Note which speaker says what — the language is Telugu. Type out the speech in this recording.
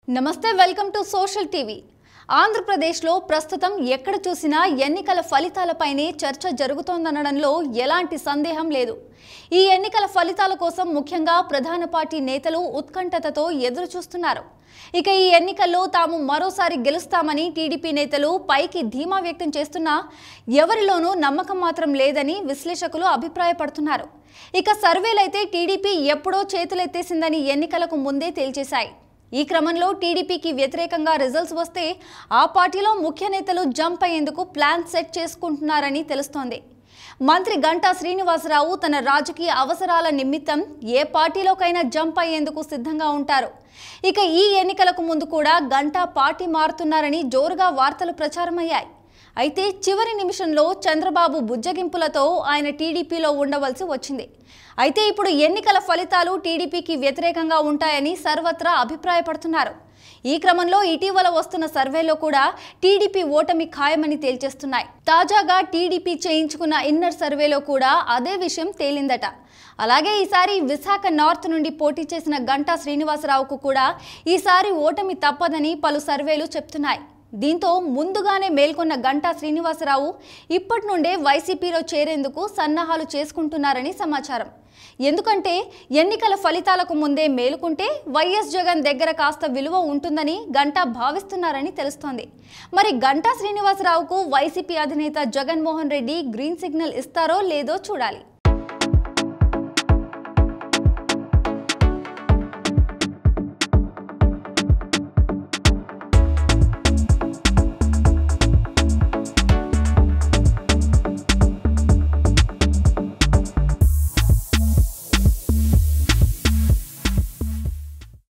Speaker 1: నమస్తే వెల్కమ్ టు సోషల్ టీవీ ఆంధ్రప్రదేశ్లో ప్రస్తుతం ఎక్కడ చూసినా ఎన్నికల ఫలితాలపైనే చర్చ జరుగుతోందనడంలో ఎలాంటి సందేహం లేదు ఈ ఎన్నికల ఫలితాల కోసం ముఖ్యంగా ప్రధాన పార్టీ నేతలు ఉత్కంఠతతో ఎదురు చూస్తున్నారు ఇక ఈ ఎన్నికల్లో తాము మరోసారి గెలుస్తామని టీడీపీ నేతలు పైకి ధీమా వ్యక్తం చేస్తున్నా ఎవరిలోనూ నమ్మకం మాత్రం లేదని విశ్లేషకులు అభిప్రాయపడుతున్నారు ఇక సర్వేలైతే టీడీపీ ఎప్పుడో చేతులెత్తేసిందని ఎన్నికలకు ముందే తేల్చేశాయి ఈ క్రమంలో టీడీపీకి వ్యతిరేకంగా రిజల్ట్స్ వస్తే ఆ పార్టీలో ముఖ్య నేతలు జంప్ అయ్యేందుకు ప్లాన్ సెట్ చేసుకుంటున్నారని తెలుస్తోంది మంత్రి గంటా శ్రీనివాసరావు తన రాజకీయ అవసరాల నిమిత్తం ఏ పార్టీలోకైనా జంప్ అయ్యేందుకు సిద్ధంగా ఉంటారు ఇక ఈ ఎన్నికలకు ముందు కూడా గంటా పార్టీ మారుతున్నారని జోరుగా వార్తలు ప్రచారమయ్యాయి అయితే చివరి నిమిషంలో చంద్రబాబు బుజ్జగింపులతో ఆయన టీడీపీలో ఉండవలసి వచ్చింది అయితే ఇప్పుడు ఎన్నికల ఫలితాలు టీడీపీకి వ్యతిరేకంగా ఉంటాయని సర్వత్రా అభిప్రాయపడుతున్నారు ఈ క్రమంలో ఇటీవల వస్తున్న సర్వేలో కూడా టీడీపీ ఓటమి ఖాయమని తేల్చేస్తున్నాయి తాజాగా టీడీపీ చేయించుకున్న ఇన్నర్ సర్వేలో కూడా అదే విషయం తేలిందట అలాగే ఈసారి విశాఖ నార్త్ నుండి పోటీ చేసిన గంటా శ్రీనివాసరావుకు కూడా ఈసారి ఓటమి తప్పదని పలు సర్వేలు చెప్తున్నాయి దీంతో ముందుగానే మేల్కొన్న గంటా శ్రీనివాసరావు ఇప్పటి నుండే వైసీపీలో చేరేందుకు సన్నాహాలు చేసుకుంటున్నారని సమాచారం ఎందుకంటే ఎన్నికల ఫలితాలకు ముందే మేలుకుంటే వైఎస్ జగన్ దగ్గర కాస్త విలువ ఉంటుందని గంటా భావిస్తున్నారని తెలుస్తోంది మరి గంటా శ్రీనివాసరావుకు వైసీపీ అధినేత జగన్మోహన్ రెడ్డి గ్రీన్ సిగ్నల్ ఇస్తారో లేదో చూడాలి